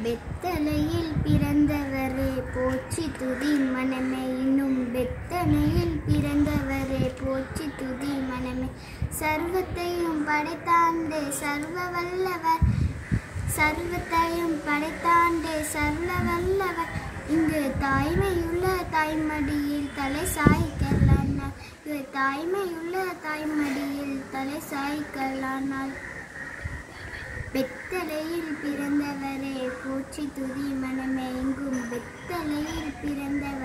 பெத்தலையில் பிறந்தவரே போற்றி துதி மனமே இன்னும் பெத்தனையில் பிறந்தவரே போற்றி துதி மனமே சர்வத்தையும் படைத்தாண்டே சர்வ வல்லவர் சர்வத்தையும் படைத்தாண்டே சர்வ வல்லவர் இங்கு தாய்மையுள்ள தாய்மடியில் தலை சாய்க்கலானார் இங்கு தாய்மையுள்ள தாய்மடியில் தலை சாய்க்கலானார் பெத்தலையில் பிறந்தவரே போற்றி துதி மனமே எங்கும் பெத்தலையில் பிறந்தவர்